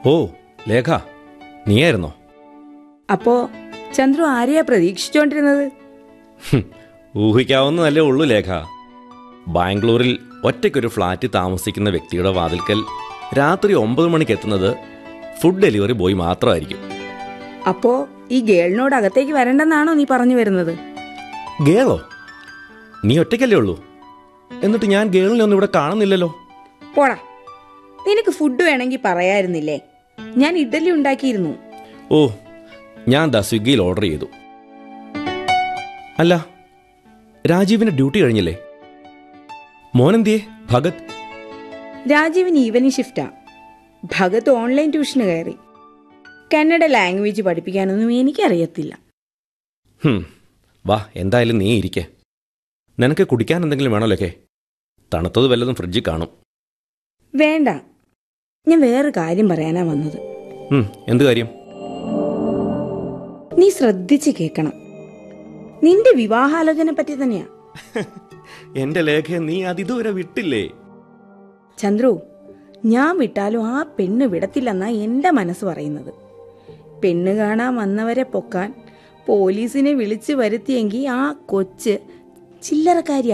ഓ ലേഖ നീയായിരുന്നോ അപ്പോ ചന്ദ്രു ആരെയാ പ്രതീക്ഷിച്ചോണ്ടിരുന്നത് ഹും, ഊഹിക്കാവുന്നതല്ലേ ഉള്ളൂ ലേഖ ബാംഗ്ലൂരിൽ ഒറ്റയ്ക്കൊരു ഫ്ലാറ്റ് താമസിക്കുന്ന വ്യക്തിയുടെ വാതിൽക്കൽ രാത്രി ഒമ്പത് മണിക്ക് എത്തുന്നത് ഫുഡ് ഡെലിവറി ബോയ് മാത്രമായിരിക്കും അപ്പോ ഈ ഗേളിനോട് അകത്തേക്ക് വരണ്ടെന്നാണോ നീ പറഞ്ഞു വരുന്നത് ഗേളോ നീ ഒറ്റയ്ക്കല്ലേ ഉള്ളൂ എന്നിട്ട് ഞാൻ ഗേളിനെ ഒന്നും ഇവിടെ കാണുന്നില്ലല്ലോ പോടാ നിനക്ക് ഫുഡ് വേണമെങ്കിൽ പറയായിരുന്നില്ലേ ഞാൻ ഇഡലി ഉണ്ടാക്കിയിരുന്നു ഓ ഞാൻ ദാ സ്വിഗ്ഗിയിൽ ഓർഡർ ചെയ്തു അല്ല രാജീവിന്റെ ഡ്യൂട്ടി കഴിഞ്ഞില്ലേ മോനെന്തിയേ ഭഗത് രാജീവിന് ഈവനിങ് ഷിഫ്റ്റാ ഭഗത് ഓൺലൈൻ ട്യൂഷന് കയറി കന്നഡ ലാംഗ്വേജ് പഠിപ്പിക്കാനൊന്നും എനിക്കറിയത്തില്ല ഹും, വാ എന്തായാലും നീ ഇരിക്കെ നിനക്ക് കുടിക്കാൻ എന്തെങ്കിലും വേണമല്ലോ തണുത്തത് വല്ലതും ഫ്രിഡ്ജിൽ കാണും വേണ്ട ഞാൻ വേറെ കാര്യം പറയാനാ വന്നത് ഉം, എന്ത് കാര്യം നീ ശ്രദ്ധിച്ച് കേൾക്കണം നിന്റെ വിവാഹാലോചന പറ്റി തന്നെയാ എന്റെ ലേഖ നീ അതിതുവരെ വിട്ടില്ലേ ചന്ദ്രു ഞാൻ വിട്ടാലും ആ പെണ്ണ് വിടത്തില്ലെന്നാ എന്റെ മനസ്സ് പറയുന്നത് പെണ്ണ് കാണാൻ വന്നവരെ പൊക്കാൻ പോലീസിനെ വിളിച്ചു വരുത്തിയെങ്കിൽ ആ കൊച്ച് ചില്ലറക്കാരി